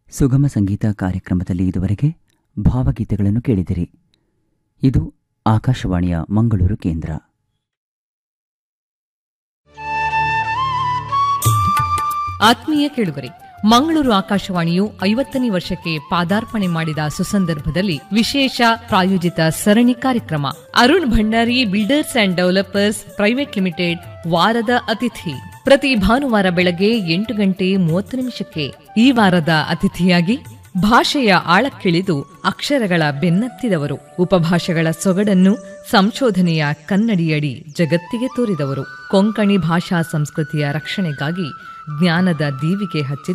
ಸುಗಮ ಸಂಗೀತ ಕಾರ್ಯಕ್ರಮದಲ್ಲಿ ಇದುವರೆಗೆ ಭಾವಗೀತೆಗಳನ್ನು ಕೇಳಿದಿರಿ ಇದು ಆಕಾಶವಾಣಿಯ ಮಂಗಳೂರು ಕೇಂದ್ರ ಆತ್ಮೀಯ ಕೇಳುಗರೆ ಮಂಗಳೂರು ಆಕಾಶವಾಣಿಯು ಐವತ್ತನೇ ವರ್ಷಕ್ಕೆ ಪಾದಾರ್ಪಣೆ ಮಾಡಿದ ಸುಸಂದರ್ಭದಲ್ಲಿ ವಿಶೇಷ ಪ್ರಾಯೋಜಿತ ಸರಣಿ ಕಾರ್ಯಕ್ರಮ Arun Bhandari builders and developers private limited ವಾರದ ಅತಿಥಿ ಪ್ರತಿ ಭಾನುವಾರ ಬೆಳಗ್ಗೆ ಎಂಟು ಗಂಟೆ ಮೂವತ್ತು ನಿಮಿಷಕ್ಕೆ ಈ ವಾರದ ಅತಿಥಿಯಾಗಿ ಭಾಷೆಯ ಆಳಕ್ಕಿಳಿದು ಅಕ್ಷರಗಳ ಬೆನ್ನತ್ತಿದವರು ಉಪಭಾಷೆಗಳ ಸೊಗಡನ್ನು ಸಂಶೋಧನೆಯ ಕನ್ನಡಿಯಡಿ ಜಗತ್ತಿಗೆ ತೋರಿದವರು ಕೊಂಕಣಿ ಭಾಷಾ ಸಂಸ್ಕೃತಿಯ ರಕ್ಷಣೆಗಾಗಿ ಜ್ಞಾನದ ದೀವಿಗೆ ಹಚ್ಚಿದ